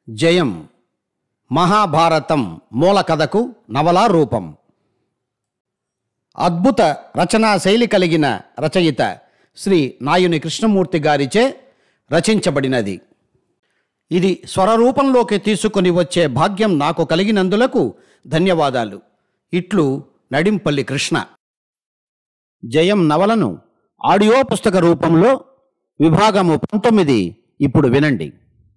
జయం మహాభారతం మూల కథకు నవలా రూపం అద్భుత రచనా శైలి కలిగిన రచయిత శ్రీ నాయుని కృష్ణమూర్తి గారిచే రచించబడినది ఇది స్వరరూపంలోకి తీసుకొని వచ్చే భాగ్యం నాకు కలిగినందులకు ధన్యవాదాలు ఇట్లు నడింపల్లి కృష్ణ జయం నవలను ఆడియో పుస్తక రూపంలో విభాగము పంతొమ్మిది ఇప్పుడు వినండి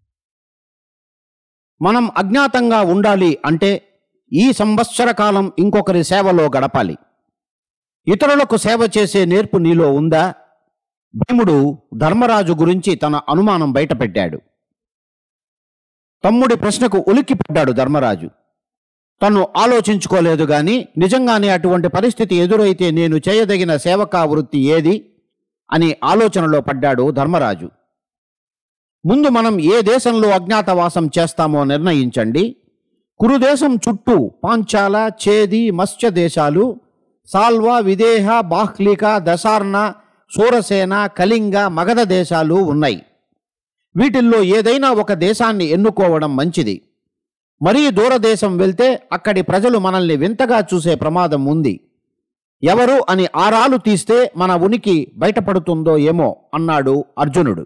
మనం అజ్ఞాతంగా ఉండాలి అంటే ఈ సంవత్సర కాలం ఇంకొకరి సేవలో గడపాలి ఇతరులకు సేవ చేసే నేర్పు నీలో ఉందా భీముడు ధర్మరాజు గురించి తన అనుమానం బయటపెట్టాడు తమ్ముడి ప్రశ్నకు ఉలిక్కిపడ్డాడు ధర్మరాజు తను ఆలోచించుకోలేదు గాని నిజంగానే అటువంటి పరిస్థితి ఎదురైతే నేను చేయదగిన సేవకా వృత్తి ఏది అని ఆలోచనలో పడ్డాడు ధర్మరాజు ముందు మనం ఏ దేశంలో అజ్ఞాతవాసం చేస్తామో నిర్ణయించండి కురుదేశం చుట్టూ పాంచాల చేది మత్స్య దేశాలు సాల్వా విదేహ బాహ్లిక దశార్ణ సూరసేన కళింగ మగధ దేశాలు ఉన్నాయి వీటిల్లో ఏదైనా ఒక దేశాన్ని ఎన్నుకోవడం మంచిది మరీ దూరదేశం వెళ్తే అక్కడి ప్రజలు మనల్ని వింతగా చూసే ప్రమాదం ఉంది ఎవరు అని ఆరాలు తీస్తే మన ఉనికి బయటపడుతుందో ఏమో అన్నాడు అర్జునుడు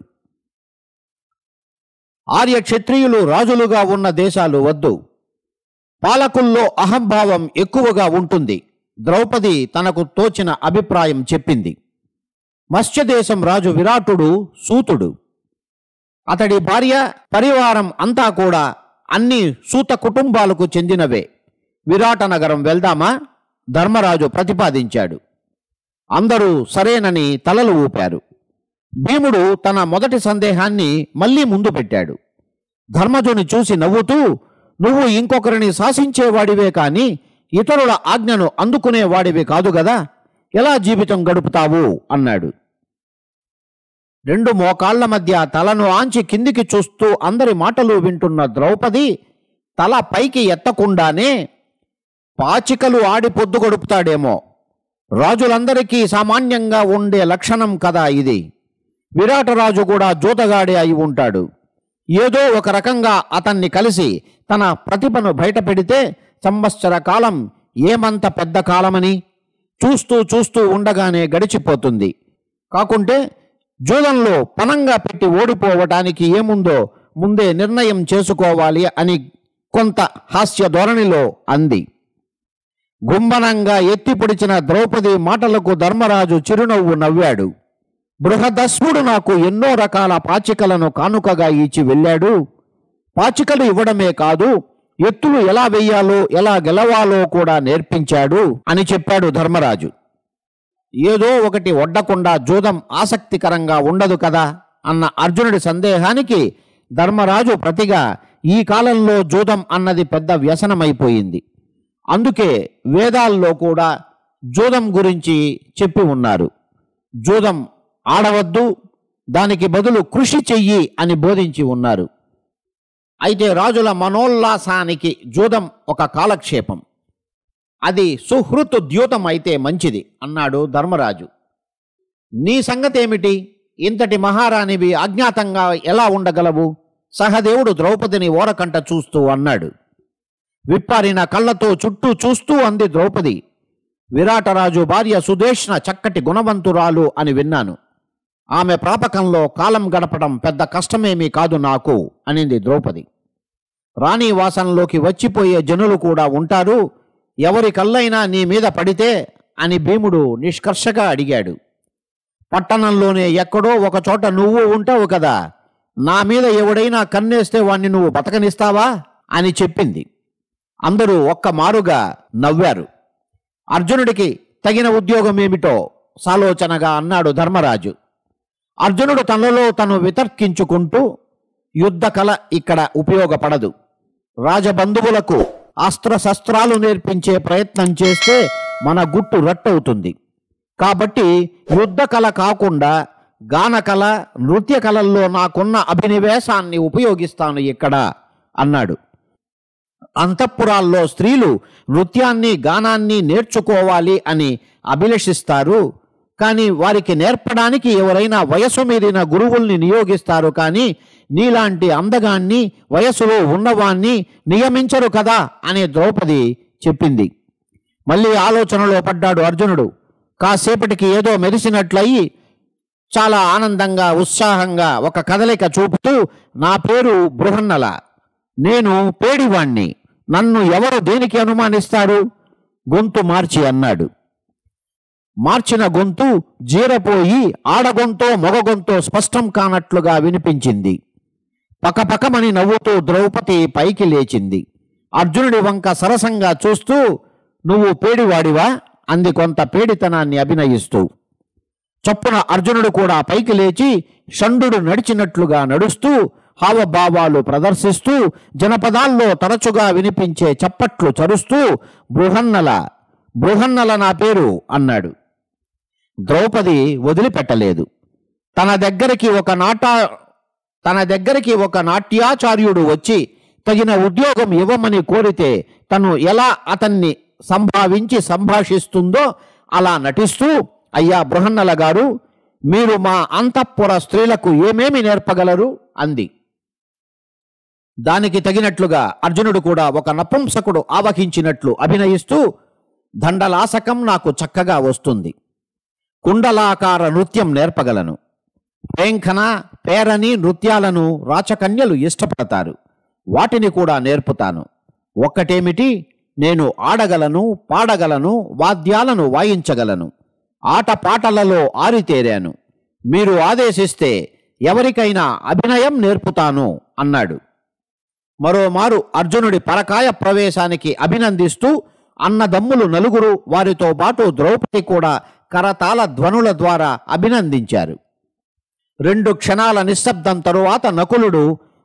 ఆర్య క్షత్రియులు రాజులుగా ఉన్న దేశాలు వద్దు పాలకుల్లో అహంభావం ఎక్కువగా ఉంటుంది ద్రౌపది తనకు తోచిన అభిప్రాయం చెప్పింది మత్స్యదేశం రాజు విరాటుడు సూతుడు అతడి భార్య పరివారం అంతా కూడా అన్ని సూత కుటుంబాలకు చెందినవే విరాట నగరం వెళ్దామా ధర్మరాజు ప్రతిపాదించాడు అందరూ సరేనని తలలు ఊపారు భీముడు తన మొదటి సందేహాన్ని మళ్ళీ ముందు పెట్టాడు ధర్మజుని చూసి నవ్వుతూ నువ్వు ఇంకొకరిని శాసించేవాడివే కాని ఇతరుల ఆజ్ఞను అందుకునేవాడివి కాదు గదా ఎలా జీవితం గడుపుతావు అన్నాడు రెండు మోకాళ్ల మధ్య తలను ఆంచి కిందికి చూస్తూ అందరి మాటలు వింటున్న ద్రౌపది తల పైకి ఎత్తకుండానే పాచికలు ఆడి పొద్దు గడుపుతాడేమో రాజులందరికీ సామాన్యంగా ఉండే లక్షణం కదా ఇది విరాటరాజు కూడా జూతగాడే అయి ఉంటాడు ఏదో ఒక రకంగా అతన్ని కలిసి తన ప్రతిభను బయటపెడితే సంవత్సర కాలం ఏమంత పెద్ద కాలమని చూస్తూ చూస్తూ ఉండగానే గడిచిపోతుంది కాకుంటే జూదంలో పనంగా పెట్టి ఓడిపోవటానికి ఏముందో ముందే నిర్ణయం చేసుకోవాలి అని కొంత హాస్య ధోరణిలో అంది గుంబనంగా ఎత్తి పొడిచిన ద్రౌపది మాటలకు ధర్మరాజు చిరునవ్వు నవ్వాడు బృహదస్ముడు నాకు ఎన్నో రకాల పాచికలను కానుకగా ఇచ్చి వెళ్ళాడు పాచికలు ఇవ్వడమే కాదు ఎత్తులు ఎలా వెయ్యాలో ఎలా గెలవాలో కూడా నేర్పించాడు అని చెప్పాడు ధర్మరాజు ఏదో ఒకటి ఒడ్డకుండా జూదం ఆసక్తికరంగా ఉండదు కదా అన్న అర్జునుడి సందేహానికి ధర్మరాజు ప్రతిగా ఈ కాలంలో జూదం అన్నది పెద్ద వ్యసనమైపోయింది అందుకే వేదాల్లో కూడా జూదం గురించి చెప్పి ఉన్నారు జూదం ఆడవద్దు దానికి బదులు కృషి చెయ్యి అని బోధించి ఉన్నారు అయితే రాజుల మనోల్లాసానికి జూదం ఒక కాలక్షేపం అది సుహృత్ ద్యూతం అయితే మంచిది అన్నాడు ధర్మరాజు నీ సంగతేమిటి ఇంతటి మహారాణివి అజ్ఞాతంగా ఎలా ఉండగలవు సహదేవుడు ద్రౌపదిని ఓరకంట చూస్తూ అన్నాడు విప్పారిన కళ్ళతో చుట్టూ చూస్తూ అంది ద్రౌపది విరాటరాజు భార్య సుదేష్ణ చక్కటి గుణవంతురాలు అని విన్నాను ఆమె ప్రాపకంలో కాలం గడపడం పెద్ద కష్టమేమీ కాదు నాకు అనింది ద్రౌపది రాణి వాసనలోకి వచ్చిపోయే జనులు కూడా ఉంటారు ఎవరి కళ్ళైనా నీ మీద పడితే అని భీముడు నిష్కర్షగా అడిగాడు పట్టణంలోనే ఎక్కడో ఒక చోట నువ్వు ఉంటావు కదా నా మీద ఎవడైనా కన్నేస్తే వాణ్ణి నువ్వు బతకనిస్తావా అని చెప్పింది అందరూ ఒక్క మారుగా నవ్వారు అర్జునుడికి తగిన ఉద్యోగం ఏమిటో సాలోచనగా అన్నాడు ధర్మరాజు అర్జునుడు తనలో తను వితర్కించుకుంటూ యుద్ధ కళ ఇక్కడ ఉపయోగపడదు రాజబంధువులకు అస్త్రశస్త్రాలు నేర్పించే ప్రయత్నం చేస్తే మన గుట్టు రట్టవుతుంది కాబట్టి యుద్ధ కళ కాకుండా గాన కళ నృత్య కళల్లో నాకున్న అభినివేశాన్ని ఉపయోగిస్తాను ఇక్కడ అన్నాడు అంతఃపురాల్లో స్త్రీలు నృత్యాన్ని గానాన్ని నేర్చుకోవాలి అని అభిలషిస్తారు కానీ వారికి నేర్పడానికి ఎవరైనా వయసు మీరిన గురువుల్ని నియోగిస్తారు కానీ నీలాంటి అందగాన్ని వయసులో ఉన్నవాణ్ణి నియమించరు కదా అనే ద్రౌపది చెప్పింది మళ్ళీ ఆలోచనలో పడ్డాడు అర్జునుడు కాసేపటికి ఏదో మెరిసినట్లయి చాలా ఆనందంగా ఉత్సాహంగా ఒక కదలిక చూపుతూ నా పేరు బృహన్నల నేను పేడివాణ్ణి నన్ను ఎవరు దేనికి అనుమానిస్తారు గొంతు మార్చి అన్నాడు మార్చిన గొంతు జీరపోయి ఆడగొంతో మొగగొంతో స్పష్టం కానట్లుగా వినిపించింది పకపకమని నవ్వుతూ ద్రౌపది పైకి లేచింది అర్జునుడి వంక సరసంగా చూస్తూ నువ్వు పేడివాడివా అంది కొంత పేడితనాన్ని అభినయిస్తూ చప్పున అర్జునుడు కూడా పైకి లేచి షండు నడిచినట్లుగా నడుస్తూ హావభావాలు ప్రదర్శిస్తూ జనపదాల్లో తరచుగా వినిపించే చప్పట్లు చరుస్తూ బృహన్నల బృహన్నల నా పేరు అన్నాడు ద్రౌపది వదిలిపెట్టలేదు తన దగ్గరికి ఒక నాట తన దగ్గరికి ఒక నాట్యాచార్యుడు వచ్చి తగిన ఉద్యోగం ఇవ్వమని కోరితే తను ఎలా అతన్ని సంభావించి సంభాషిస్తుందో అలా నటిస్తూ అయ్యా బృహన్నల గారు మీరు మా అంతఃపుర స్త్రీలకు ఏమేమి నేర్పగలరు అంది దానికి తగినట్లుగా అర్జునుడు కూడా ఒక నపుంసకుడు ఆవహించినట్లు అభినయిస్తూ దండలాసకం నాకు చక్కగా వస్తుంది కుండలాకార నృత్యం నేర్పగలను పేంఖన పేరని నృత్యాలను రాచకన్యలు ఇష్టపడతారు వాటిని కూడా నేర్పుతాను ఒక్కటేమిటి నేను ఆడగలను పాడగలను వాద్యాలను వాయించగలను ఆటపాటలలో ఆరితేరాను మీరు ఆదేశిస్తే ఎవరికైనా అభినయం నేర్పుతాను అన్నాడు మరోమారు అర్జునుడి పరకాయ ప్రవేశానికి అభినందిస్తూ అన్నదమ్ములు నలుగురు వారితో పాటు ద్రౌపది కూడా కరతాళ ధ్వనుల ద్వారా అభినందించారు రెండు క్షణాల నిశ్శబ్దం తరువాత నకులుడు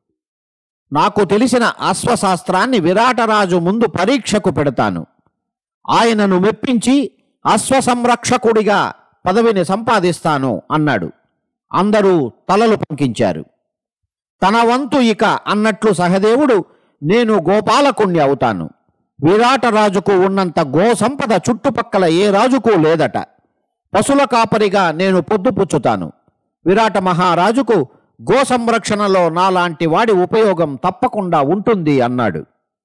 నాకు తెలిసిన అశ్వశాస్త్రాన్ని విరాటరాజు ముందు పరీక్షకు పెడతాను ఆయనను మెప్పించి అశ్వసంరక్షకుడిగా పదవిని సంపాదిస్తాను అన్నాడు అందరూ తలలు పంకించారు తన వంతు ఇక అన్నట్లు సహదేవుడు నేను గోపాలకుణ్ణి అవుతాను విరాటరాజుకు ఉన్నంత గో సంపద చుట్టుపక్కల ఏ రాజుకు లేదట పశుల కాపరిగా నేను పొద్దుపుచ్చుతాను విరాట మహారాజుకు గో సంరక్షణలో నాలాంటి వాడి ఉపయోగం తప్పకుండా ఉంటుంది అన్నాడు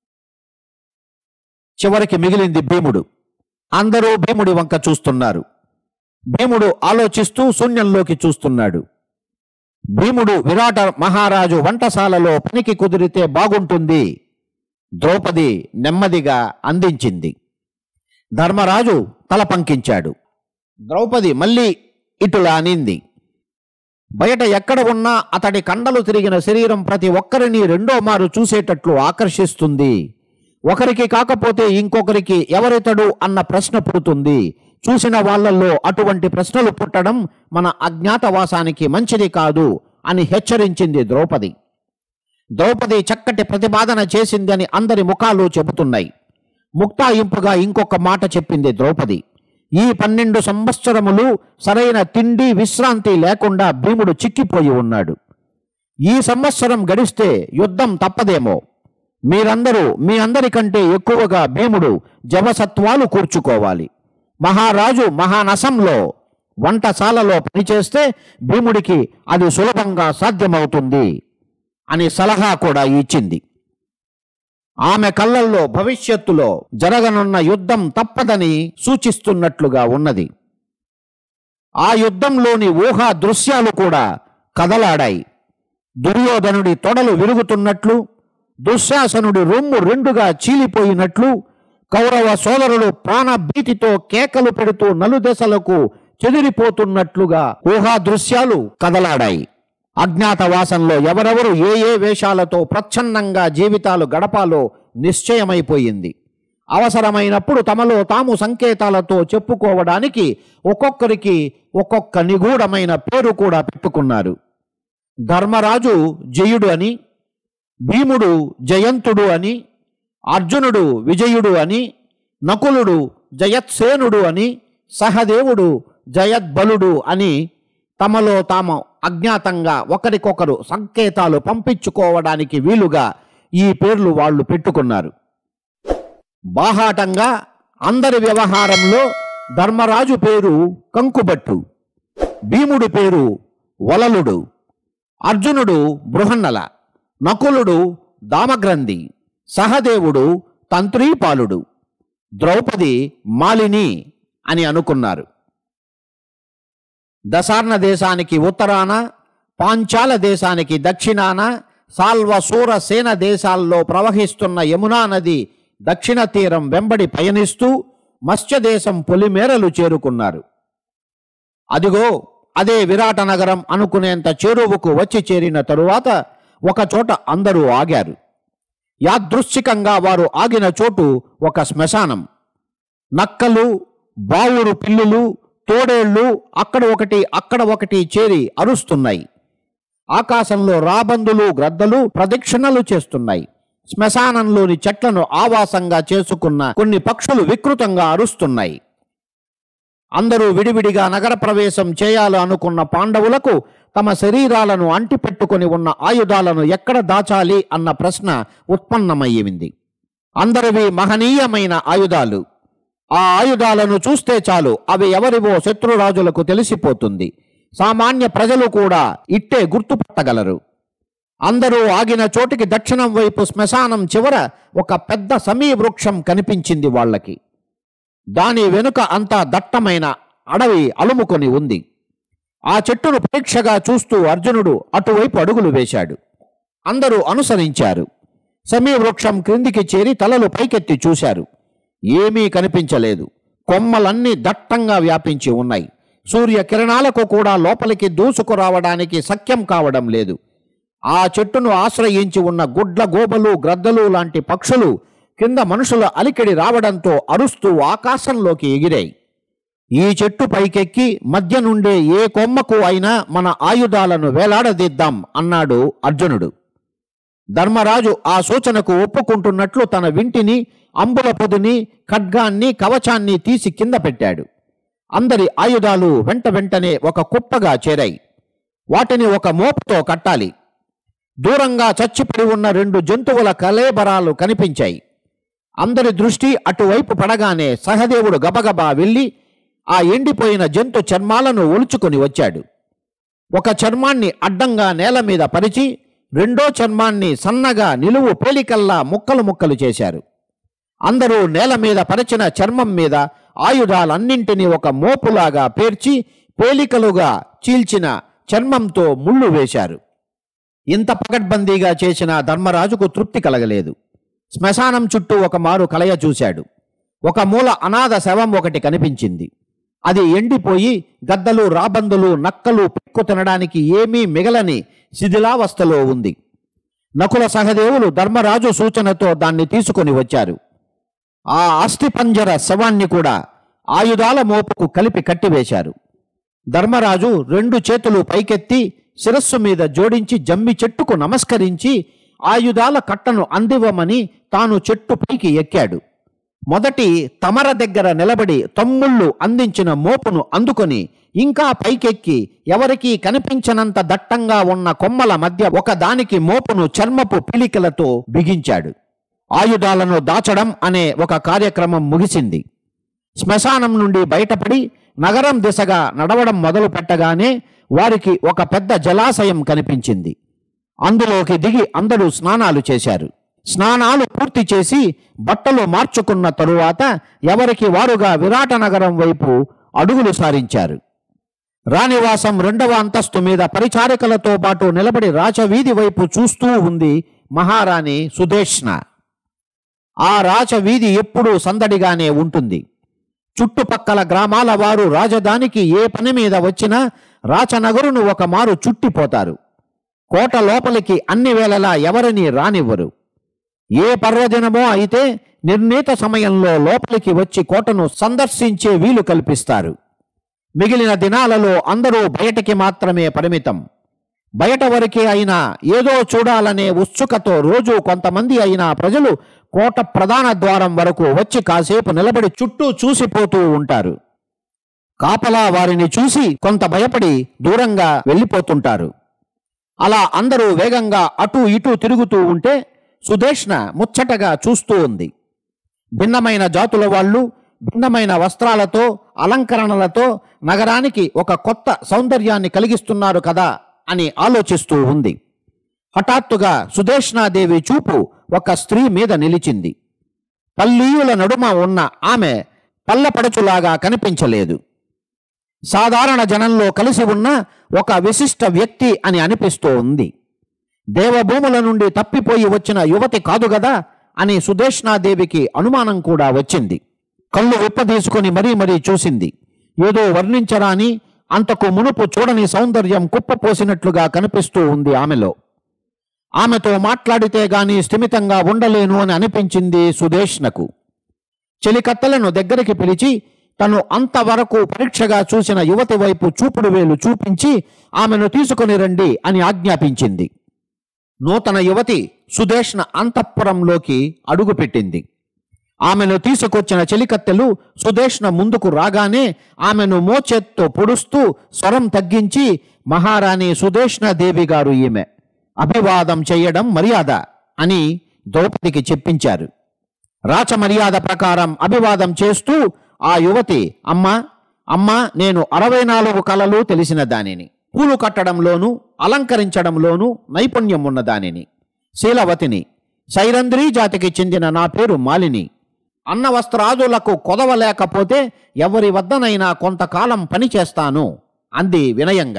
చివరికి మిగిలింది భీముడు అందరూ భీముడి వంక చూస్తున్నారు భీముడు ఆలోచిస్తూ శూన్యంలోకి చూస్తున్నాడు భీముడు విరాట మహారాజు వంటశాలలో పనికి కుదిరితే బాగుంటుంది ద్రౌపది నెమ్మదిగా అందించింది ధర్మరాజు తల పంకించాడు ద్రౌపది మళ్ళీ ఇటులా అనింది బయట ఎక్కడ ఉన్నా అతడి కండలు తిరిగిన శరీరం ప్రతి ఒక్కరిని రెండో మారు చూసేటట్లు ఆకర్షిస్తుంది ఒకరికి కాకపోతే ఇంకొకరికి ఎవరితడు అన్న ప్రశ్న పుడుతుంది చూసిన వాళ్ళల్లో అటువంటి ప్రశ్నలు పుట్టడం మన అజ్ఞాతవాసానికి మంచిది కాదు అని హెచ్చరించింది ద్రౌపది ద్రౌపది చక్కటి ప్రతిపాదన చేసిందని అందరి ముఖాలు చెబుతున్నాయి ముక్తాయింపుగా ఇంకొక మాట చెప్పింది ద్రౌపది ఈ పన్నెండు సంవత్సరములు సరైన తిండి విశ్రాంతి లేకుండా భీముడు చిక్కిపోయి ఉన్నాడు ఈ సంవత్సరం గడిస్తే యుద్ధం తప్పదేమో మీరందరూ మీ అందరికంటే ఎక్కువగా భీముడు జవసత్వాలు కూర్చుకోవాలి మహారాజు మహానసంలో వంటశాలలో పనిచేస్తే భీముడికి అది సులభంగా సాధ్యమవుతుంది అని సలహా కూడా ఇచ్చింది ఆమె కళ్ళల్లో భవిష్యత్తులో జరగనున్న యుద్ధం తప్పదని సూచిస్తున్నట్లుగా ఉన్నది ఆ యుద్ధంలోని ఊహా దృశ్యాలు కూడా కదలాడాయి దుర్యోధనుడి తొడలు విరుగుతున్నట్లు దుశ్శాసనుడి రొమ్ము రెండుగా చీలిపోయినట్లు కౌరవ సోదరులు ప్రాణభీతితో కేకలు పెడుతూ నలుదెసలకు చెదిరిపోతున్నట్లుగా ఊహా దృశ్యాలు కదలాడాయి అజ్ఞాతవాసంలో ఎవరెవరు ఏ ఏ వేషాలతో ప్రచ్ఛన్నంగా జీవితాలు గడపాలో నిశ్చయమైపోయింది అవసరమైనప్పుడు తమలో తాము సంకేతాలతో చెప్పుకోవడానికి ఒక్కొక్కరికి ఒక్కొక్క నిగూఢమైన పేరు కూడా పెట్టుకున్నారు ధర్మరాజు జయుడు అని భీముడు జయంతుడు అని అర్జునుడు విజయుడు అని నకులుడు జయత్సేనుడు అని సహదేవుడు జయద్బలుడు అని తమలో తాము అజ్ఞాతంగా ఒకరికొకరు సంకేతాలు పంపించుకోవడానికి వీలుగా ఈ పేర్లు వాళ్ళు పెట్టుకున్నారు బాహాటంగా అందరి వ్యవహారంలో ధర్మరాజు పేరు కంకుబట్టు భీముడి పేరు వలలుడు అర్జునుడు బృహన్నల నకులుడు దామగ్రంథి సహదేవుడు తంత్రీపాలుడు ద్రౌపది మాలిని అని అనుకున్నారు దశార్ణ దేశానికి ఉత్తరాన పాంచాల దేశానికి దక్షిణాన సాల్వసూర సేన దేశాల్లో ప్రవహిస్తున్న యమునా నది దక్షిణ తీరం వెంబడి పయనిస్తూ మత్స్యదేశం పొలిమేరలు చేరుకున్నారు అదిగో అదే విరాట నగరం అనుకునేంత చేరువుకు వచ్చి చేరిన తరువాత ఒకచోట అందరూ ఆగారు యాదృశ్చికంగా వారు ఆగిన చోటు ఒక శ్మశానం నక్కలు బావురు పిల్లులు తోడేళ్లు అక్కడ ఒకటి అక్కడ ఒకటి చేరి అరుస్తున్నాయి ఆకాశంలో రాబందులు గ్రద్దలు ప్రదక్షిణలు చేస్తున్నాయి శ్మశానంలోని చెట్లను ఆవాసంగా చేసుకున్న కొన్ని పక్షులు వికృతంగా అరుస్తున్నాయి అందరూ విడివిడిగా నగర ప్రవేశం చేయాలి అనుకున్న పాండవులకు తమ శరీరాలను అంటిపెట్టుకొని ఉన్న ఆయుధాలను ఎక్కడ దాచాలి అన్న ప్రశ్న ఉత్పన్నమయ్యింది అందరివి మహనీయమైన ఆయుధాలు ఆ ఆయుధాలను చూస్తే చాలు అవి ఎవరివో శత్రురాజులకు తెలిసిపోతుంది సామాన్య ప్రజలు కూడా ఇట్టే గుర్తుపట్టగలరు అందరూ ఆగిన చోటికి దక్షిణం వైపు శ్మశానం చివర ఒక పెద్ద సమీ వృక్షం కనిపించింది వాళ్ళకి దాని వెనుక అంతా దట్టమైన అడవి అలుముకొని ఉంది ఆ చెట్టును పరీక్షగా చూస్తూ అర్జునుడు అటువైపు అడుగులు వేశాడు అందరూ అనుసరించారు సమీ వృక్షం క్రిందికి చేరి తలలు పైకెత్తి చూశారు ఏమీ కనిపించలేదు కొమ్మలన్నీ దట్టంగా వ్యాపించి ఉన్నాయి సూర్య కిరణాలకు కూడా లోపలికి దూసుకురావడానికి సఖ్యం కావడం లేదు ఆ చెట్టును ఆశ్రయించి ఉన్న గుడ్ల గోబలు గ్రద్దలు లాంటి పక్షులు కింద మనుషుల అలికిడి రావడంతో అరుస్తూ ఆకాశంలోకి ఎగిరాయి ఈ చెట్టు పైకెక్కి మధ్య నుండే ఏ కొమ్మకు అయినా మన ఆయుధాలను వేలాడదీద్దాం అన్నాడు అర్జునుడు ధర్మరాజు ఆ సూచనకు ఒప్పుకుంటున్నట్లు తన వింటిని అంబుల పొదిని ఖడ్గాన్ని కవచాన్ని తీసి కింద పెట్టాడు అందరి ఆయుధాలు వెంట వెంటనే ఒక కుప్పగా చేరాయి వాటిని ఒక మోపుతో కట్టాలి దూరంగా చచ్చిపడి ఉన్న రెండు జంతువుల కలేబరాలు కనిపించాయి అందరి దృష్టి అటువైపు పడగానే సహదేవుడు గబగబా వెళ్ళి ఆ ఎండిపోయిన జంతు చర్మాలను ఒలుచుకొని వచ్చాడు ఒక చర్మాన్ని అడ్డంగా నేల మీద పరిచి రెండో చర్మాన్ని సన్నగా నిలువు పేలికల్లా ముక్కలు ముక్కలు చేశారు అందరూ నేల మీద పరిచిన చర్మం మీద ఆయుధాలన్నింటినీ ఒక మోపులాగా పేర్చి పేలికలుగా చీల్చిన చర్మంతో ముళ్ళు వేశారు ఇంత పకడ్బందీగా చేసిన ధర్మరాజుకు తృప్తి కలగలేదు శ్మశానం చుట్టూ ఒక మారు కలయ చూశాడు ఒక మూల అనాథ శవం ఒకటి కనిపించింది అది ఎండిపోయి గద్దలు రాబందులు నక్కలు పిక్కు తినడానికి ఏమీ మిగలని శిథిలావస్థలో ఉంది నకుల సహదేవులు ధర్మరాజు సూచనతో దాన్ని తీసుకొని వచ్చారు ఆ అస్థిపంజర శవాన్ని కూడా ఆయుధాల మోపుకు కలిపి కట్టివేశారు ధర్మరాజు రెండు చేతులు పైకెత్తి శిరస్సు మీద జోడించి జమ్మి చెట్టుకు నమస్కరించి ఆయుధాల కట్టను అందివ్వమని తాను చెట్టు పైకి ఎక్కాడు మొదటి తమర దగ్గర నిలబడి తమ్ముళ్ళు అందించిన మోపును అందుకొని ఇంకా పైకెక్కి ఎవరికీ కనిపించనంత దట్టంగా ఉన్న కొమ్మల మధ్య ఒకదానికి మోపును చర్మపు పిలికలతో బిగించాడు ఆయుధాలను దాచడం అనే ఒక కార్యక్రమం ముగిసింది శ్మశానం నుండి బయటపడి నగరం దిశగా నడవడం మొదలు పెట్టగానే వారికి ఒక పెద్ద జలాశయం కనిపించింది అందులోకి దిగి అందరూ స్నానాలు చేశారు స్నానాలు పూర్తి చేసి బట్టలు మార్చుకున్న తరువాత ఎవరికి వారుగా విరాట నగరం వైపు అడుగులు సారించారు రాణివాసం రెండవ అంతస్తు మీద పరిచారికలతో పాటు నిలబడి రాచవీధి వైపు చూస్తూ ఉంది మహారాణి సుదేష్ణ ఆ రాచవీధి ఎప్పుడూ సందడిగానే ఉంటుంది చుట్టుపక్కల గ్రామాల వారు రాజధానికి ఏ పని మీద వచ్చినా రాచనగరును ఒక మారు చుట్టిపోతారు కోట లోపలికి అన్ని వేళలా ఎవరిని రానివ్వరు ఏ పర్వదినమో అయితే నిర్ణీత సమయంలో లోపలికి వచ్చి కోటను సందర్శించే వీలు కల్పిస్తారు మిగిలిన దినాలలో అందరూ బయటకి మాత్రమే పరిమితం బయట వరకే అయినా ఏదో చూడాలనే ఉత్సుకతో రోజు కొంతమంది అయినా ప్రజలు కోట ప్రధాన ద్వారం వరకు వచ్చి కాసేపు నిలబడి చుట్టూ చూసిపోతూ ఉంటారు కాపలా వారిని చూసి కొంత భయపడి దూరంగా వెళ్ళిపోతుంటారు అలా అందరూ వేగంగా అటు ఇటు తిరుగుతూ ఉంటే సుదేష్ణ ముచ్చటగా చూస్తూ ఉంది భిన్నమైన జాతుల వాళ్ళు భిన్నమైన వస్త్రాలతో అలంకరణలతో నగరానికి ఒక కొత్త సౌందర్యాన్ని కలిగిస్తున్నారు కదా అని ఆలోచిస్తూ ఉంది హఠాత్తుగా సుదేష్ణాదేవి చూపు ఒక స్త్రీ మీద నిలిచింది పల్లీయుల నడుమ ఉన్న ఆమె పల్లపడచులాగా కనిపించలేదు సాధారణ జనంలో కలిసి ఉన్న ఒక విశిష్ట వ్యక్తి అని అనిపిస్తూ ఉంది దేవభూముల నుండి తప్పిపోయి వచ్చిన యువతి కాదు గదా అని సుదేష్ణాదేవికి అనుమానం కూడా వచ్చింది కళ్ళు విప్పదీసుకొని మరీ మరీ చూసింది ఏదో వర్ణించరాని అంతకు మునుపు చూడని సౌందర్యం కుప్పపోసినట్లుగా కనిపిస్తూ ఉంది ఆమెలో ఆమెతో మాట్లాడితే గాని స్థిమితంగా ఉండలేను అని అనిపించింది సుదేష్నకు చెలికత్తెలను దగ్గరికి పిలిచి తను అంతవరకు పరీక్షగా చూసిన యువతి వైపు చూపుడు వేలు చూపించి ఆమెను తీసుకుని రండి అని ఆజ్ఞాపించింది నూతన యువతి సుదేష్ణ అంతఃపురంలోకి అడుగుపెట్టింది ఆమెను తీసుకొచ్చిన చెలికత్తెలు సుదేష్ణ ముందుకు రాగానే ఆమెను మోచేత్తో పొడుస్తూ స్వరం తగ్గించి మహారాణి సుదేష్ణ దేవి గారు ఈమె అభివాదం చేయడం మర్యాద అని ద్రౌపదికి చెప్పించారు రాచ మర్యాద ప్రకారం అభివాదం చేస్తూ ఆ యువతి అమ్మా అమ్మా నేను అరవై నాలుగు కళలు తెలిసిన దానిని పూలు కట్టడంలోనూ అలంకరించడంలోనూ నైపుణ్యం ఉన్న దానిని శీలవతిని సైరంధ్రీ జాతికి చెందిన నా పేరు మాలిని అన్న వస్త్రాదులకు కొదవలేకపోతే ఎవరి వద్దనైనా కొంతకాలం పని చేస్తాను అంది వినయంగా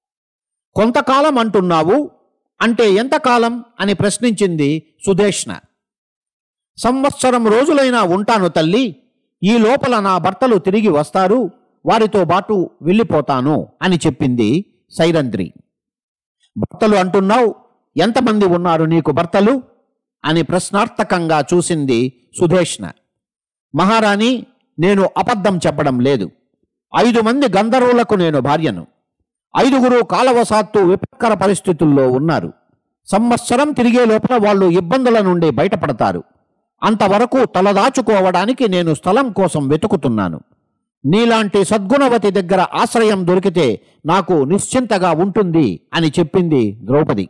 కొంతకాలం అంటున్నావు అంటే ఎంతకాలం అని ప్రశ్నించింది సుదేష్ణ సంవత్సరం రోజులైనా ఉంటాను తల్లి ఈ లోపల నా భర్తలు తిరిగి వస్తారు వారితో పాటు వెళ్ళిపోతాను అని చెప్పింది సైరంధ్రి భర్తలు అంటున్నావు ఎంతమంది ఉన్నారు నీకు భర్తలు అని ప్రశ్నార్థకంగా చూసింది సుధేష్ణ మహారాణి నేను అబద్ధం చెప్పడం లేదు ఐదు మంది గంధర్వులకు నేను భార్యను ఐదుగురు కాలవశాత్తు విపత్కర పరిస్థితుల్లో ఉన్నారు సంవత్సరం తిరిగే లోపల వాళ్ళు ఇబ్బందుల నుండి బయటపడతారు అంతవరకు తలదాచుకోవడానికి నేను స్థలం కోసం వెతుకుతున్నాను నీలాంటి సద్గుణవతి దగ్గర ఆశ్రయం దొరికితే నాకు నిశ్చింతగా ఉంటుంది అని చెప్పింది ద్రౌపది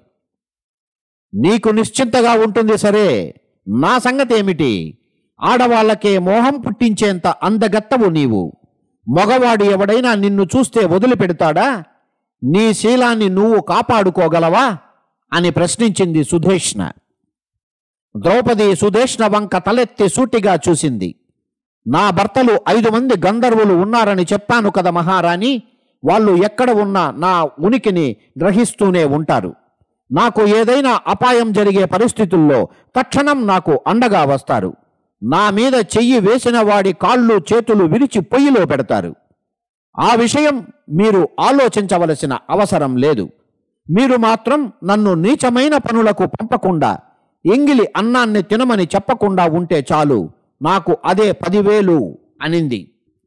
నీకు నిశ్చింతగా ఉంటుంది సరే నా సంగతి ఏమిటి ఆడవాళ్లకే మోహం పుట్టించేంత అందగత్తవు నీవు మగవాడు ఎవడైనా నిన్ను చూస్తే వదిలిపెడతాడా నీ శీలాన్ని నువ్వు కాపాడుకోగలవా అని ప్రశ్నించింది సుధేష్ణ ద్రౌపది సుదేష్ణ వంక తలెత్తి సూటిగా చూసింది నా భర్తలు ఐదు మంది గంధర్వులు ఉన్నారని చెప్పాను కదా మహారాణి వాళ్ళు ఎక్కడ ఉన్నా నా ఉనికిని గ్రహిస్తూనే ఉంటారు నాకు ఏదైనా అపాయం జరిగే పరిస్థితుల్లో తక్షణం నాకు అండగా వస్తారు నా మీద చెయ్యి వేసిన వాడి కాళ్ళు చేతులు విరిచి పొయ్యిలో పెడతారు ఆ విషయం మీరు ఆలోచించవలసిన అవసరం లేదు మీరు మాత్రం నన్ను నీచమైన పనులకు పంపకుండా ఎంగిలి అన్నాన్ని తినమని చెప్పకుండా ఉంటే చాలు నాకు అదే పదివేలు అనింది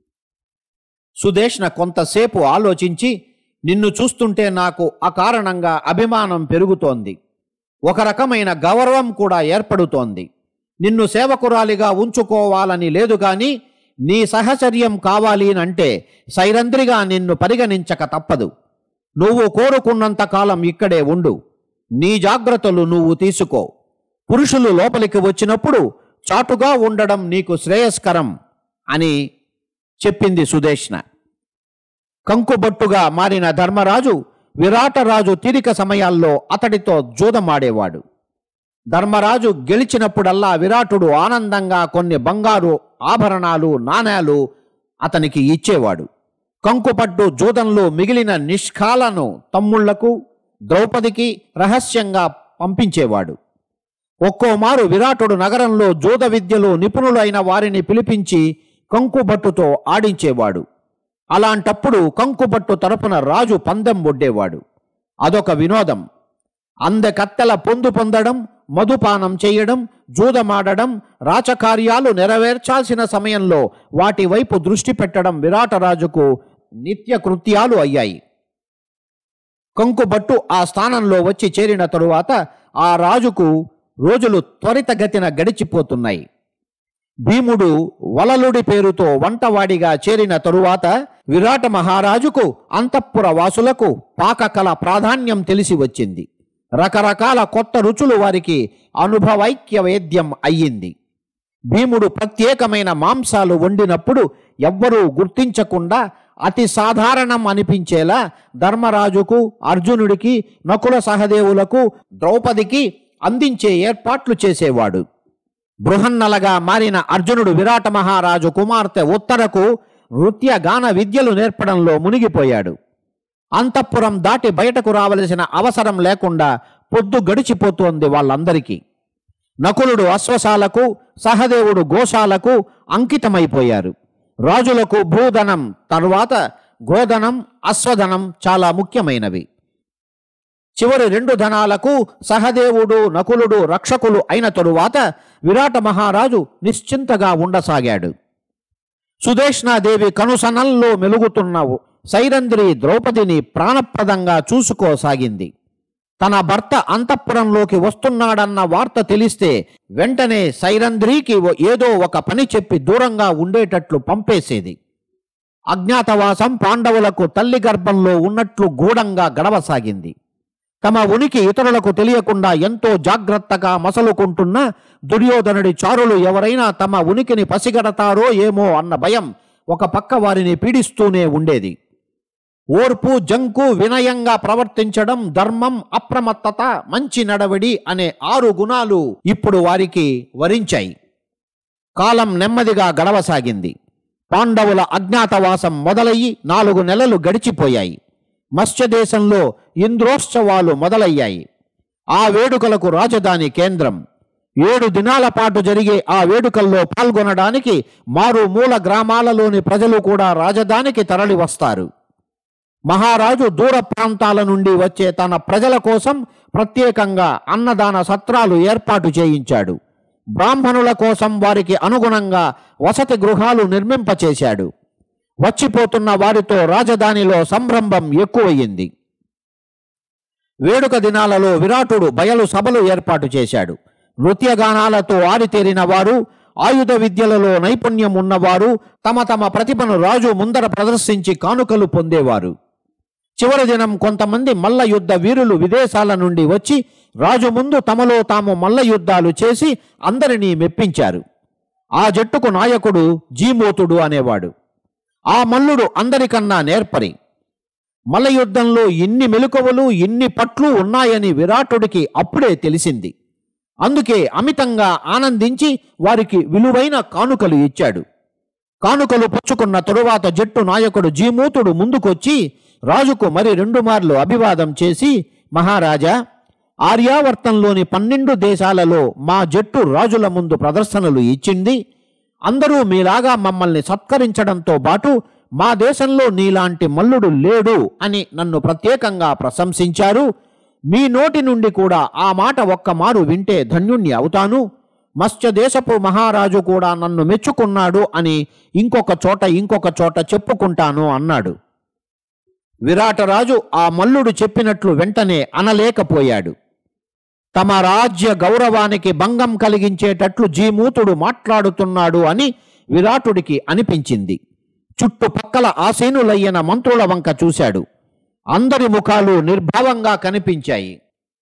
సుదేష్ణ కొంతసేపు ఆలోచించి నిన్ను చూస్తుంటే నాకు అకారణంగా అభిమానం పెరుగుతోంది ఒక రకమైన గౌరవం కూడా ఏర్పడుతోంది నిన్ను సేవకురాలిగా ఉంచుకోవాలని లేదు గాని నీ సహచర్యం కావాలి అంటే సైరంధ్రిగా నిన్ను పరిగణించక తప్పదు నువ్వు కోరుకున్నంత కాలం ఇక్కడే ఉండు నీ జాగ్రత్తలు నువ్వు తీసుకో పురుషులు లోపలికి వచ్చినప్పుడు చాటుగా ఉండడం నీకు శ్రేయస్కరం అని చెప్పింది సుదేష్ణ కంకుబొట్టుగా మారిన ధర్మరాజు విరాటరాజు తీరిక సమయాల్లో అతడితో జూదమాడేవాడు ధర్మరాజు గెలిచినప్పుడల్లా విరాటుడు ఆనందంగా కొన్ని బంగారు ఆభరణాలు నాణేలు అతనికి ఇచ్చేవాడు కంకుపట్టు జూదంలో మిగిలిన నిష్కాలను తమ్ముళ్లకు ద్రౌపదికి రహస్యంగా పంపించేవాడు ఒక్కోమారు విరాటుడు నగరంలో జూద విద్యలో నిపుణులైన వారిని పిలిపించి కంకుబట్టుతో ఆడించేవాడు అలాంటప్పుడు కంకుబట్టు తరపున రాజు పందెం ఒడ్డేవాడు అదొక వినోదం అందకత్తెల పొందు పొందడం మధుపానం చేయడం జూదమాడడం రాచకార్యాలు నెరవేర్చాల్సిన సమయంలో వాటి వైపు దృష్టి పెట్టడం విరాటరాజుకు నిత్య కృత్యాలు అయ్యాయి కంకుబట్టు ఆ స్థానంలో వచ్చి చేరిన తరువాత ఆ రాజుకు రోజులు త్వరితగతిన గడిచిపోతున్నాయి భీముడు వలలుడి పేరుతో వంటవాడిగా చేరిన తరువాత విరాట మహారాజుకు అంతఃపుర వాసులకు పాకకల ప్రాధాన్యం తెలిసి వచ్చింది రకరకాల కొత్త రుచులు వారికి అనుభవైక్య వేద్యం అయ్యింది భీముడు ప్రత్యేకమైన మాంసాలు వండినప్పుడు ఎవ్వరూ గుర్తించకుండా అతి సాధారణం అనిపించేలా ధర్మరాజుకు అర్జునుడికి నకుల సహదేవులకు ద్రౌపదికి అందించే ఏర్పాట్లు చేసేవాడు బృహన్నలగా మారిన అర్జునుడు విరాట మహారాజు కుమార్తె ఉత్తరకు నృత్య గాన విద్యలు నేర్పడంలో మునిగిపోయాడు అంతఃపురం దాటి బయటకు రావలసిన అవసరం లేకుండా పొద్దు గడిచిపోతోంది వాళ్ళందరికీ నకులుడు అశ్వశాలకు సహదేవుడు గోశాలకు అంకితమైపోయారు రాజులకు భూధనం తర్వాత గోధనం అశ్వధనం చాలా ముఖ్యమైనవి చివరి రెండు ధనాలకు సహదేవుడు నకులుడు రక్షకులు అయిన తరువాత విరాట మహారాజు నిశ్చింతగా ఉండసాగాడు సుదేష్ణాదేవి కనుసనల్లో మెలుగుతున్న సైరంధ్రి ద్రౌపదిని ప్రాణప్రదంగా చూసుకోసాగింది తన భర్త అంతఃపురంలోకి వస్తున్నాడన్న వార్త తెలిస్తే వెంటనే సైరంధ్రికి ఓ- ఏదో ఒక పని చెప్పి దూరంగా ఉండేటట్లు పంపేసేది అజ్ఞాతవాసం పాండవులకు తల్లి గర్భంలో ఉన్నట్లు గూఢంగా గడవసాగింది తమ ఉనికి ఇతరులకు తెలియకుండా ఎంతో జాగ్రత్తగా మసలుకుంటున్న దుర్యోధనుడి చారులు ఎవరైనా తమ ఉనికిని పసిగడతారో ఏమో అన్న భయం ఒక పక్క వారిని పీడిస్తూనే ఉండేది ఓర్పు జంకు వినయంగా ప్రవర్తించడం ధర్మం అప్రమత్తత మంచి నడవడి అనే ఆరు గుణాలు ఇప్పుడు వారికి వరించాయి కాలం నెమ్మదిగా గడవసాగింది పాండవుల అజ్ఞాతవాసం మొదలయ్యి నాలుగు నెలలు గడిచిపోయాయి మత్స్యదేశంలో ఇంద్రోత్సవాలు మొదలయ్యాయి ఆ వేడుకలకు రాజధాని కేంద్రం ఏడు దినాల పాటు జరిగే ఆ వేడుకల్లో పాల్గొనడానికి మారుమూల గ్రామాలలోని ప్రజలు కూడా రాజధానికి తరలి వస్తారు మహారాజు దూర ప్రాంతాల నుండి వచ్చే తన ప్రజల కోసం ప్రత్యేకంగా అన్నదాన సత్రాలు ఏర్పాటు చేయించాడు బ్రాహ్మణుల కోసం వారికి అనుగుణంగా వసతి గృహాలు నిర్మింపచేశాడు వచ్చిపోతున్న వారితో రాజధానిలో సంరంభం ఎక్కువయ్యింది వేడుక దినాలలో విరాటుడు బయలు సభలు ఏర్పాటు చేశాడు నృత్యగానాలతో ఆరితేరిన వారు ఆయుధ విద్యలలో నైపుణ్యం ఉన్నవారు తమ తమ ప్రతిభను రాజు ముందర ప్రదర్శించి కానుకలు పొందేవారు చివరి దినం కొంతమంది మల్ల యుద్ధ వీరులు విదేశాల నుండి వచ్చి రాజు ముందు తమలో తాము మల్ల యుద్ధాలు చేసి అందరినీ మెప్పించారు ఆ జట్టుకు నాయకుడు జీమూతుడు అనేవాడు ఆ మల్లుడు అందరికన్నా నేర్పరి మల్ల యుద్ధంలో ఇన్ని మెలకువలు ఇన్ని పట్లు ఉన్నాయని విరాటుడికి అప్పుడే తెలిసింది అందుకే అమితంగా ఆనందించి వారికి విలువైన కానుకలు ఇచ్చాడు కానుకలు పుచ్చుకున్న తరువాత జట్టు నాయకుడు జీమూతుడు ముందుకొచ్చి రాజుకు మరి రెండు మార్లు అభివాదం చేసి మహారాజా ఆర్యావర్తంలోని పన్నెండు దేశాలలో మా జట్టు రాజుల ముందు ప్రదర్శనలు ఇచ్చింది అందరూ మీలాగా మమ్మల్ని సత్కరించడంతో పాటు మా దేశంలో నీలాంటి మల్లుడు లేడు అని నన్ను ప్రత్యేకంగా ప్రశంసించారు మీ నోటి నుండి కూడా ఆ మాట ఒక్క మారు వింటే ధన్యుణ్ణి అవుతాను మత్స్యదేశపు మహారాజు కూడా నన్ను మెచ్చుకున్నాడు అని ఇంకొక చోట ఇంకొక చోట చెప్పుకుంటాను అన్నాడు విరాటరాజు ఆ మల్లుడు చెప్పినట్లు వెంటనే అనలేకపోయాడు తమ రాజ్య గౌరవానికి భంగం కలిగించేటట్లు జీమూతుడు మాట్లాడుతున్నాడు అని విరాటుడికి అనిపించింది చుట్టుపక్కల ఆసీనులయ్యన మంత్రుల వంక చూశాడు అందరి ముఖాలు నిర్భావంగా కనిపించాయి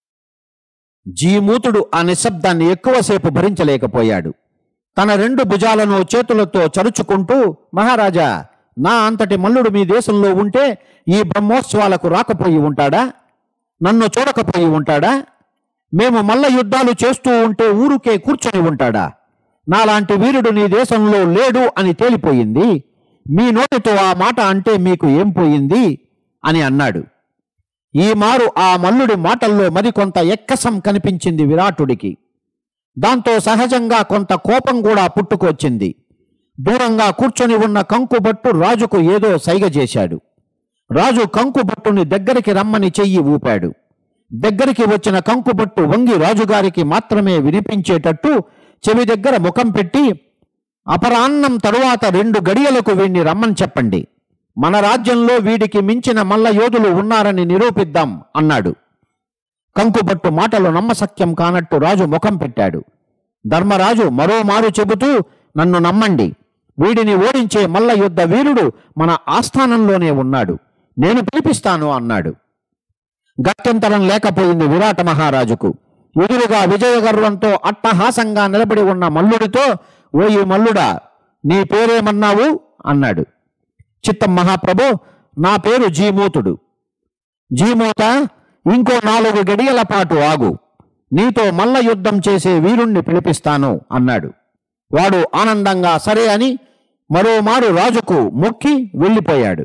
జీమూతుడు ఆ నిశ్శబ్దాన్ని ఎక్కువసేపు భరించలేకపోయాడు తన రెండు భుజాలను చేతులతో చరుచుకుంటూ మహారాజా నా అంతటి మల్లుడు మీ దేశంలో ఉంటే ఈ బ్రహ్మోత్సవాలకు రాకపోయి ఉంటాడా నన్ను చూడకపోయి ఉంటాడా మేము మల్ల యుద్ధాలు చేస్తూ ఉంటే ఊరుకే కూర్చొని ఉంటాడా నాలాంటి వీరుడు నీ దేశంలో లేడు అని తేలిపోయింది మీ నోటితో ఆ మాట అంటే మీకు ఏం పోయింది అని అన్నాడు ఈ మారు ఆ మల్లుడి మాటల్లో మరికొంత ఎక్కసం కనిపించింది విరాటుడికి దాంతో సహజంగా కొంత కోపం కూడా పుట్టుకొచ్చింది దూరంగా కూర్చొని ఉన్న కంకుబట్టు రాజుకు ఏదో సైగ చేశాడు రాజు కంకుబట్టుని దగ్గరికి రమ్మని చెయ్యి ఊపాడు దగ్గరికి వచ్చిన కంకుబట్టు వంగి రాజుగారికి మాత్రమే వినిపించేటట్టు చెవి దగ్గర ముఖం పెట్టి అపరాన్నం తరువాత రెండు గడియలకు వీణ్ణి రమ్మని చెప్పండి మన రాజ్యంలో వీడికి మించిన మల్ల యోధులు ఉన్నారని నిరూపిద్దాం అన్నాడు కంకుబట్టు మాటలు నమ్మసక్యం కానట్టు రాజు ముఖం పెట్టాడు ధర్మరాజు మరోమారు చెబుతూ నన్ను నమ్మండి వీడిని ఓడించే మల్ల యుద్ధ వీరుడు మన ఆస్థానంలోనే ఉన్నాడు నేను పిలిపిస్తాను అన్నాడు గత్యంతరం లేకపోయింది విరాట మహారాజుకు ఎదురుగా విజయగర్వంతో అట్టహాసంగా నిలబడి ఉన్న మల్లుడితో ఓయి మల్లుడా నీ పేరేమన్నావు అన్నాడు చిత్తం మహాప్రభు నా పేరు జీమూతుడు జీమూత ఇంకో నాలుగు గడియల పాటు ఆగు నీతో మల్ల యుద్ధం చేసే వీరుణ్ణి పిలిపిస్తాను అన్నాడు వాడు ఆనందంగా సరే అని మరోమారు రాజుకు మొక్కి వెళ్ళిపోయాడు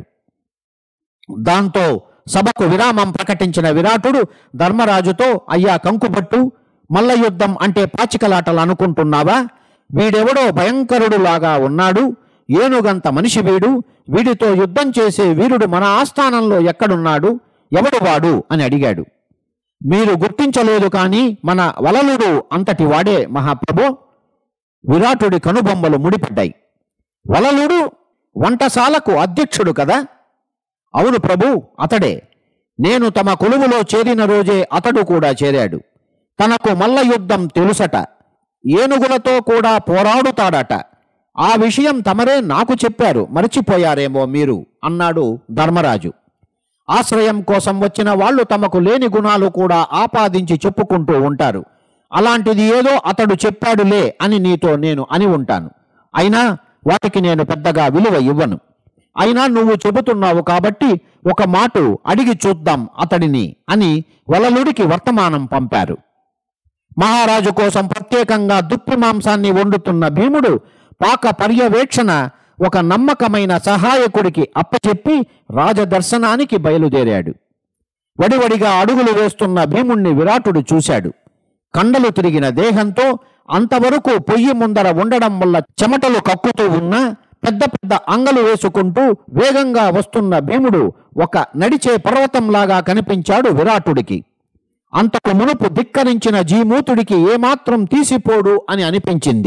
దాంతో సభకు విరామం ప్రకటించిన విరాటుడు ధర్మరాజుతో అయ్యా కంకుపట్టు మల్ల యుద్ధం అంటే పాచికలాటలు అనుకుంటున్నావా వీడెవడో భయంకరుడులాగా ఉన్నాడు ఏనుగంత మనిషి వీడు వీడితో యుద్ధం చేసే వీరుడు మన ఆస్థానంలో ఎక్కడున్నాడు ఎవడు వాడు అని అడిగాడు మీరు గుర్తించలేదు కాని మన వలలుడు అంతటి వాడే మహాప్రభు విరాటుడి కనుబొమ్మలు ముడిపడ్డాయి వలలుడు వంటశాలకు అధ్యక్షుడు కదా అవును ప్రభు అతడే నేను తమ కొలువులో చేరిన రోజే అతడు కూడా చేరాడు తనకు మల్ల యుద్ధం తెలుసట ఏనుగులతో కూడా పోరాడుతాడట ఆ విషయం తమరే నాకు చెప్పారు మర్చిపోయారేమో మీరు అన్నాడు ధర్మరాజు ఆశ్రయం కోసం వచ్చిన వాళ్ళు తమకు లేని గుణాలు కూడా ఆపాదించి చెప్పుకుంటూ ఉంటారు అలాంటిది ఏదో అతడు చెప్పాడులే అని నీతో నేను అని ఉంటాను అయినా వాటికి నేను పెద్దగా విలువ ఇవ్వను అయినా నువ్వు చెబుతున్నావు కాబట్టి ఒక మాట అడిగి చూద్దాం అతడిని అని వలలుడికి వర్తమానం పంపారు మహారాజు కోసం ప్రత్యేకంగా దుప్పి మాంసాన్ని వండుతున్న భీముడు పాక పర్యవేక్షణ ఒక నమ్మకమైన సహాయకుడికి అప్పచెప్పి రాజదర్శనానికి బయలుదేరాడు వడివడిగా అడుగులు వేస్తున్న భీముణ్ణి విరాటుడు చూశాడు కండలు తిరిగిన దేహంతో అంతవరకు పొయ్యి ముందర ఉండడం వల్ల చెమటలు కక్కుతూ ఉన్నా పెద్ద పెద్ద అంగలు వేసుకుంటూ వేగంగా వస్తున్న భీముడు ఒక నడిచే పర్వతంలాగా కనిపించాడు విరాటుడికి అంతకు మునుపు ధిక్కరించిన జీమూతుడికి ఏమాత్రం తీసిపోడు అని అనిపించింది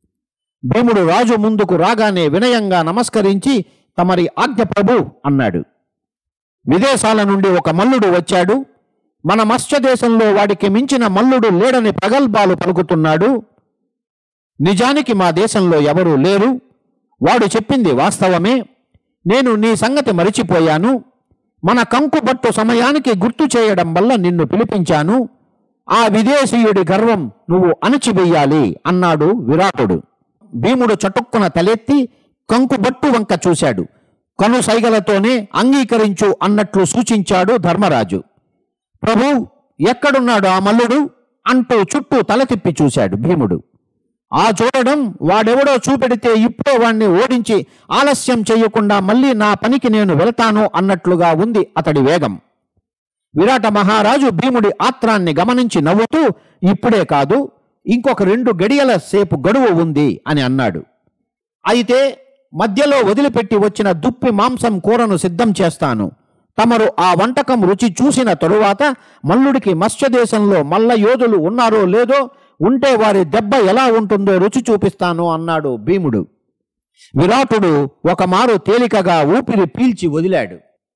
భీముడు రాజు ముందుకు రాగానే వినయంగా నమస్కరించి తమరి ఆజ్ఞ ప్రభు అన్నాడు విదేశాల నుండి ఒక మల్లుడు వచ్చాడు మన మత్స్య దేశంలో వాడికి మించిన మల్లుడు లేడని ప్రగల్భాలు పలుకుతున్నాడు నిజానికి మా దేశంలో ఎవరూ లేరు వాడు చెప్పింది వాస్తవమే నేను నీ సంగతి మరిచిపోయాను మన కంకుబట్టు సమయానికి గుర్తు చేయడం వల్ల నిన్ను పిలిపించాను ఆ విదేశీయుడి గర్వం నువ్వు అణచివేయాలి అన్నాడు విరాటుడు భీముడు చటుక్కున తలెత్తి కంకుబట్టు వంక చూశాడు కను సైగలతోనే అంగీకరించు అన్నట్లు సూచించాడు ధర్మరాజు ప్రభు ఎక్కడున్నాడు ఆ మల్లుడు అంటూ చుట్టూ తల తిప్పి చూశాడు భీముడు ఆ చూడడం వాడెవడో చూపెడితే ఇప్పుడే వాణ్ణి ఓడించి ఆలస్యం చేయకుండా మళ్ళీ నా పనికి నేను వెళ్తాను అన్నట్లుగా ఉంది అతడి వేగం విరాట మహారాజు భీముడి ఆత్రాన్ని గమనించి నవ్వుతూ ఇప్పుడే కాదు ఇంకొక రెండు గడియల సేపు గడువు ఉంది అని అన్నాడు అయితే మధ్యలో వదిలిపెట్టి వచ్చిన దుప్పి మాంసం కూరను సిద్ధం చేస్తాను తమరు ఆ వంటకం రుచి చూసిన తరువాత మల్లుడికి మత్స్యదేశంలో మల్ల యోధులు ఉన్నారో లేదో ఉంటే వారి దెబ్బ ఎలా ఉంటుందో రుచి చూపిస్తాను అన్నాడు భీముడు విరాటుడు ఒక మారు తేలికగా ఊపిరి పీల్చి వదిలాడు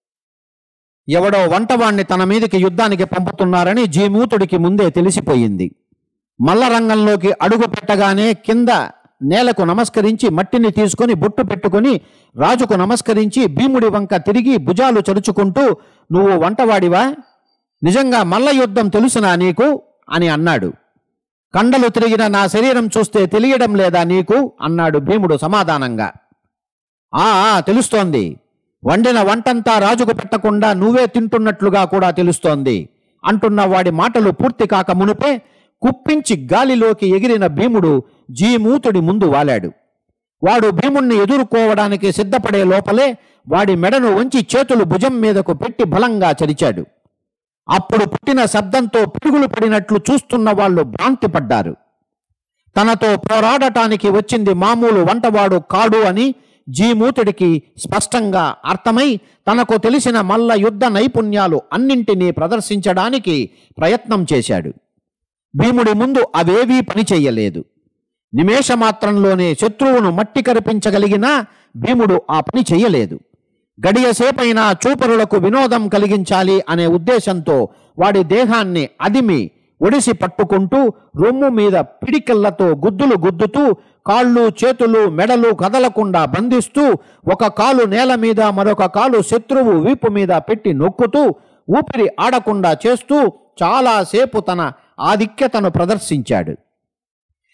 ఎవడో వంటవాణ్ణి తన మీదకి యుద్ధానికి పంపుతున్నారని జీమూతుడికి ముందే తెలిసిపోయింది మల్ల రంగంలోకి అడుగు పెట్టగానే కింద నేలకు నమస్కరించి మట్టిని తీసుకొని బొట్టు పెట్టుకొని రాజుకు నమస్కరించి భీముడి వంక తిరిగి భుజాలు చరుచుకుంటూ నువ్వు వంటవాడివా నిజంగా మల్ల యుద్ధం తెలుసునా నీకు అని అన్నాడు కండలు తిరిగిన నా శరీరం చూస్తే తెలియడం లేదా నీకు అన్నాడు భీముడు సమాధానంగా ఆ ఆ, తెలుస్తోంది వండిన వంటంతా రాజుకు పెట్టకుండా నువ్వే తింటున్నట్లుగా కూడా తెలుస్తోంది అంటున్న వాడి మాటలు పూర్తి కాక మునుపే కుప్పించి గాలిలోకి ఎగిరిన భీముడు జీమూతుడి ముందు వాలాడు వాడు భీముణ్ణి ఎదుర్కోవడానికి సిద్ధపడే లోపలే వాడి మెడను వంచి చేతులు భుజం మీదకు పెట్టి బలంగా చరిచాడు అప్పుడు పుట్టిన శబ్దంతో పిడుగులు పడినట్లు చూస్తున్న వాళ్ళు భ్రాంతి పడ్డారు తనతో పోరాడటానికి వచ్చింది మామూలు వంటవాడు కాడు అని జీమూతుడికి స్పష్టంగా అర్థమై తనకు తెలిసిన మల్ల యుద్ధ నైపుణ్యాలు అన్నింటినీ ప్రదర్శించడానికి ప్రయత్నం చేశాడు భీముడి ముందు అవేవీ పనిచేయలేదు నిమేషమాత్రంలోనే శత్రువును మట్టి కరిపించగలిగినా భీముడు ఆ పని చెయ్యలేదు గడియసేపైనా చూపరులకు వినోదం కలిగించాలి అనే ఉద్దేశంతో వాడి దేహాన్ని అదిమి ఒడిసి పట్టుకుంటూ రొమ్ము మీద పిడికిళ్లతో గుద్దులు గుద్దుతూ కాళ్ళు చేతులు మెడలు కదలకుండా బంధిస్తూ ఒక కాలు నేల మీద మరొక కాలు శత్రువు వీపు మీద పెట్టి నొక్కుతూ ఊపిరి ఆడకుండా చేస్తూ చాలాసేపు తన ఆధిక్యతను ప్రదర్శించాడు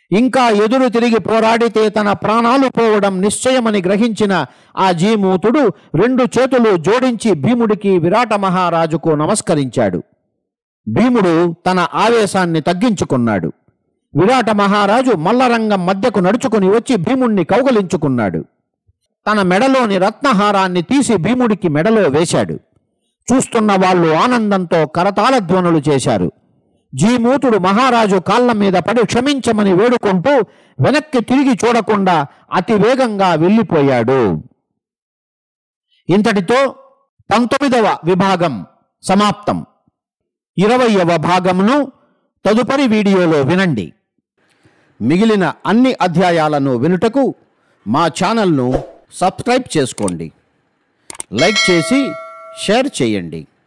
ఇంకా ఎదురు తిరిగి పోరాడితే తన ప్రాణాలు పోవడం నిశ్చయమని గ్రహించిన ఆ జీమూతుడు రెండు చేతులు జోడించి భీముడికి విరాట మహారాజుకు నమస్కరించాడు భీముడు తన ఆవేశాన్ని తగ్గించుకున్నాడు విరాట మహారాజు మల్లరంగం మధ్యకు నడుచుకుని వచ్చి భీముణ్ణి కౌగలించుకున్నాడు తన మెడలోని రత్నహారాన్ని తీసి భీముడికి మెడలో వేశాడు చూస్తున్న వాళ్ళు ఆనందంతో కరతాళ ధ్వనులు చేశారు జీమూతుడు మహారాజు కాళ్ళ మీద పడి క్షమించమని వేడుకుంటూ వెనక్కి తిరిగి చూడకుండా అతి వేగంగా వెళ్ళిపోయాడు ఇంతటితో పంతొమ్మిదవ విభాగం సమాప్తం ఇరవయవ భాగమును తదుపరి వీడియోలో వినండి మిగిలిన అన్ని అధ్యాయాలను వినుటకు మా ఛానల్ను సబ్స్క్రైబ్ చేసుకోండి లైక్ చేసి షేర్ చేయండి